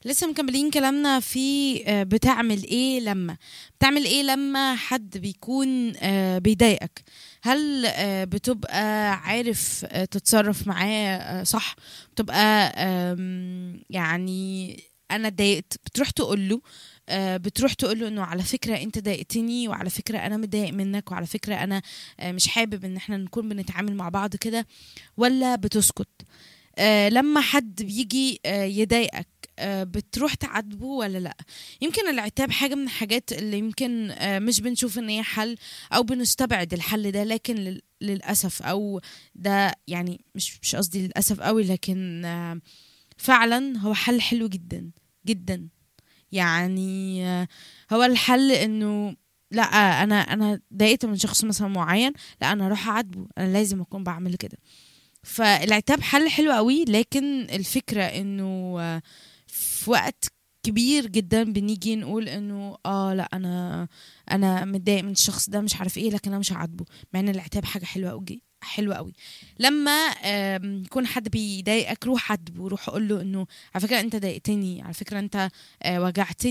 لسه مكملين كلامنا في آه، بتعمل ايه لما بتعمل ايه لما حد بيكون آه، بيضايقك هل آه، بتبقى عارف آه، تتصرف معاه آه، صح بتبقى آم، يعني انا اتضايقت بتروح تقول له آه، بتروح تقول له انه على فكره انت ضايقتني وعلى فكره انا متضايق منك وعلى فكره انا آه، مش حابب ان احنا نكون بنتعامل مع بعض كده ولا بتسكت آه، لما حد بيجي آه، يضايقك آه، بتروح تعاتبه ولا لا يمكن العتاب حاجه من الحاجات اللي يمكن آه، مش بنشوف ان هي حل او بنستبعد الحل ده لكن لل- للاسف او ده يعني مش مش قصدي للاسف قوي لكن آه، فعلا هو حل حلو جدا جدا يعني آه، هو الحل انه لا انا انا ضايقت من شخص مثلا معين لا انا اروح اعاتبه انا لازم اكون بعمل كده فالعتاب حل حلو قوي لكن الفكره انه آه، في وقت كبير جدا بنيجي نقول انه اه لا انا انا متضايق من الشخص ده مش عارف ايه لكن انا مش هعاتبه مع ان العتاب حاجه حلوه قوي حلوه قوي لما آم، يكون حد بيضايقك روح عاتبه روح قول له انه على فكره انت ضايقتني على فكره انت آه، وجعتني